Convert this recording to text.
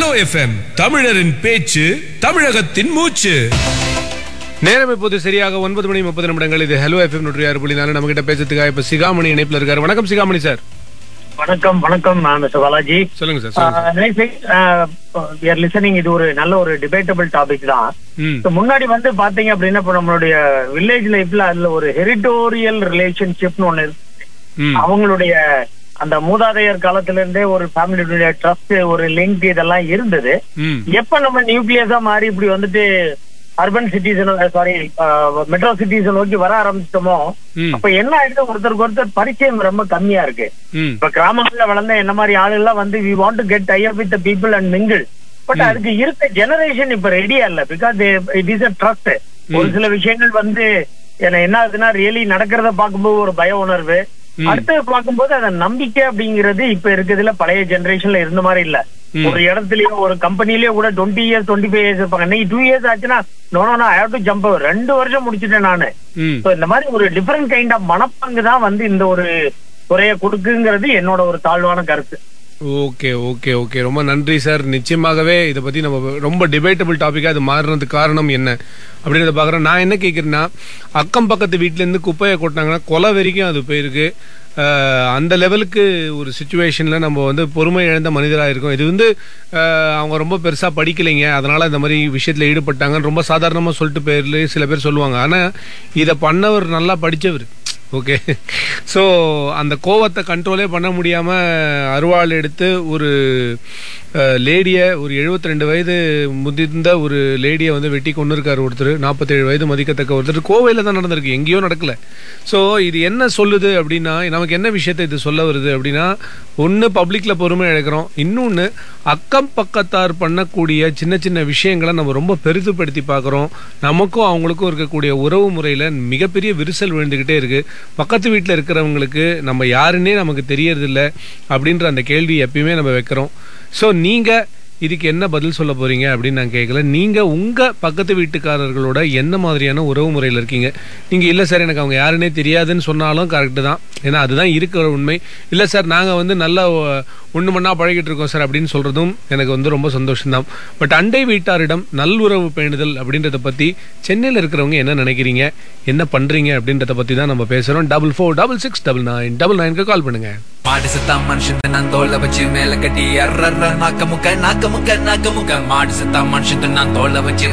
FM தமிழரின் பேச்சு தமிழகத்தின் மூச்சு நேரம் இப்போது சரியாக ஒன்பது மணி முப்பது நிமிடங்கள் இது ஹலோ எஃப்எம் நூற்றி ஆறு புள்ளி நாலு நம்ம கிட்ட பேசுறதுக்காக இப்ப சிகாமணி இணைப்புல இருக்காரு வணக்கம் சிகாமணி சார் வணக்கம் வணக்கம் மிஸ்டர் பாலாஜி சொல்லுங்க சார் சொல்லுங்க சார். லிசனிங் இது ஒரு நல்ல ஒரு டிபேட்டபிள் டாபிக் தான் ம் So, முன்னாடி வந்து பாத்தீங்க அப்படின்னா இப்ப நம்மளுடைய வில்லேஜ் லைஃப்ல அதுல ஒரு ஹெரிட்டோரியல் ரிலேஷன்ஷிப்னு ஒண்ணு இருக்கு ம் அவங்களுடைய அந்த மூதாதையர் காலத்துல இருந்தே ஒரு ஃபேமிலியுடைய ட்ரஸ்ட் ஒரு லிங்க் இதெல்லாம் இருந்தது ம் எப்ப நம்ம நியூக்ளியஸா மாறி இப்படி வந்துட்டு urban cities sorry metro cities நோக்கி வர ஆரம்பிச்சிட்டோமோ ம் அப்ப என்ன ஆயிடுது ஒருத்தருக்கு ஒருத்தர் பரிச்சயம் ரொம்ப கம்மியா இருக்கு ம் இப்ப கிராமங்கள்ல வளர்ந்த என்ன மாதிரி ஆளுலாம் வந்து we want to get tie up with people and mingle but அதுக்கு இருக்க ஜெனரேஷன் இப்ப ரெடியா இல்ல because it is a trust ஒரு சில விஷயங்கள் வந்து என்ன என்ன ஆகுதுன்னா ரியலி நடக்கிறத பார்க்கும்போது ஒரு பய உணர்வு அடுத்தது பார்க்கும்போது அந்த நம்பிக்கை அப்படிங்கிறது இப்ப இருக்கிறதுல பழைய ஜெனரேஷன்ல இருந்த மாதிரி இல்ல ஒரு இடத்துலயோ ஒரு கம்பெனிலயோ கூட twenty years twenty five years இருப்பாங்க இன்னைக்கு டூ இயர்ஸ் ஆச்சுன்னா no no I have to jump ரெண்டு வருஷம் முடிச்சிட்டேன் நானு ம் So, இந்த மாதிரி ஒரு டிஃபரெண்ட் கைண்ட் ஆஃப் மனப்பாங்கு தான் வந்து இந்த ஒரு குறைய கொடுக்குங்கிறது என்னோட ஒரு தாழ்வான கருத்து ஓகே ஓகே ஓகே ரொம்ப நன்றி சார் நிச்சயமாகவே இதை பத்தி நம்ம ரொம்ப டிபேட்டபிள் டாபிக்கா அது மாறுறதுக்கு காரணம் என்ன அப்படின்றத பார்க்குறேன் நான் என்ன கேட்குறேன்னா அக்கம் பக்கத்து வீட்டிலேருந்து குப்பையை கொட்டினாங்கன்னா கொலை வரைக்கும் அது போயிருக்கு அஹ், அந்த லெவலுக்கு ஒரு சுச்சுவேஷனில் நம்ம வந்து பொறுமை இழந்த மனிதராக இருக்கோம் இது வந்து அஹ், அவங்க ரொம்ப பெருசாக படிக்கலைங்க அதனால இந்த மாதிரி விஷயத்தில் ஈடுபட்டாங்கன்னு ரொம்ப சாதாரணமாக சொல்லிட்டு பேர்ல சில பேர் சொல்லுவாங்க ஆனால் இதை பண்ணவர் நல்லா படித்தவர் ஓகே ஸோ அந்த கோவத்தை கண்ட்ரோலே பண்ண முடியாமல் அருவாள் எடுத்து ஒரு லேடியை ஒரு 72 ரெண்டு வயது முதிர்ந்த ஒரு லேடியை வந்து வெட்டி கொண்டு இருக்காரு ஒருத்தர் நாற்பத்தேழு வயது மதிக்கத்தக்க ஒருத்தர் கோவையில் தான் நடந்திருக்கு எங்கேயோ நடக்கல ஸோ இது என்ன சொல்லுது அப்படின்னா நமக்கு என்ன விஷயத்தை இது சொல்ல வருது அப்படின்னா ஒன்று பப்ளிக்கில் பொறுமை இழக்கிறோம் இன்னொன்று அக்கம் பக்கத்தார் பண்ணக்கூடிய சின்ன சின்ன விஷயங்களை நம்ம ரொம்ப பெரிதுபடுத்தி பார்க்குறோம் நமக்கும் அவங்களுக்கும் இருக்கக்கூடிய உறவு முறையில் மிகப்பெரிய விரிசல் விழுந்துக்கிட்டே இருக்கு பக்கத்து வீட்டில் இருக்கிறவங்களுக்கு நம்ம யாருன்னே நமக்கு தெரியறதில்ல அப்படின்ற அந்த கேள்வி எப்பயுமே நம்ம வைக்கிறோம் ஸோ நீங்கள் இதுக்கு என்ன பதில் சொல்ல போறீங்க அப்படின்னு நான் கேட்கல நீங்க உங்க பக்கத்து வீட்டுக்காரர்களோட என்ன மாதிரியான உறவு முறையில் இருக்கீங்க நீங்க இல்ல சார் எனக்கு அவங்க யாருன்னே தெரியாதுன்னு சொன்னாலும் கரெக்டு தான் ஏன்னா அதுதான் இருக்கிற உண்மை இல்ல சார் நாங்க வந்து நல்லா ஒன்று மண்ணா பழகிட்டு இருக்கோம் சார் அப்படின்னு சொல்றதும் எனக்கு வந்து ரொம்ப சந்தோஷம்தான் பட் அண்டை வீட்டாரிடம் நல்லுறவு பேணுதல் அப்படின்றத பத்தி சென்னையில் இருக்கிறவங்க என்ன நினைக்கிறீங்க என்ன பண்றீங்க அப்படின்றத பத்தி தான் நம்ம பேசுறோம் double four double six double nine double நைனுக்கு கால் பண்ணுங்க மாடு செத்தா மனுஷன் நான் தோலை வச்சு மேல கட்டி அர்ற நாக்க முக்க நாக்க முக்க நாக்க முக்க மாடு செத்தா மனுஷன் நான் தோலை வச்சு